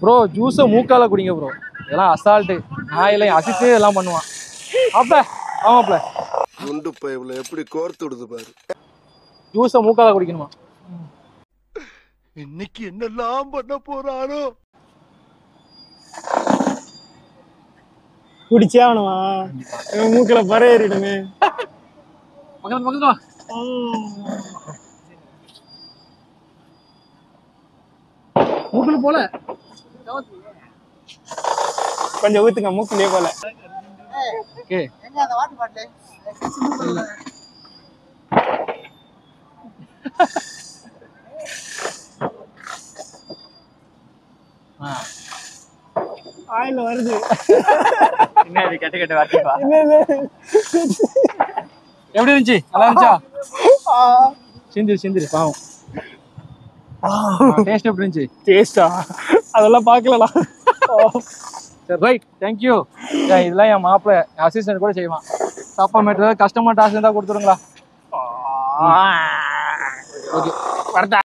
Bro ஜூஸை மூக்கால குடிங்க bro இதெல்லாம் அசால்ட்டு நான் இல்லை அசிஸ்டே இதெல்லாம் பண்ணுவான் அப்ப ஆமாப்ல குண்டு பைப்ல எப்படி கோர்த்து விடுது பாரு ஜூஸை மூக்கால குடிக்கணுமா இன்னைக்கு என்னெல்லாம் பண்ண போறாரோ குடிச்சே ஆகணுமா இவன் மூக்குல பறை ஏறிடுமே பக்கத்துல பக்கத்துல வா. மூக்குல போல கொஞ்சம் ஊத்துங்க மூக்குலயே போல ஓகே ஆயில வருது என்ன இது கெட்ட கெட்ட வார்த்தைப்பா என்னது எப்படி இருந்துச்சு நல்லா இருந்துச்சா சிந்திரு சிந்திரு பாவம் டேஸ்ட் எப்படி இருந்துச்சு டேஸ்டா அதெல்லாம் பார்க்கலடா சரி ரைட் தேங்க்யூ இதெல்லாம் என் மாப்பிள்ளை என் அசிஸ்டன்ட் கூட செய்வான் தப்பா மேட்டர் கஸ்டமர் டாஸ் இருந்தால் கொடுத்துருங்களா ஓகே வரட்டா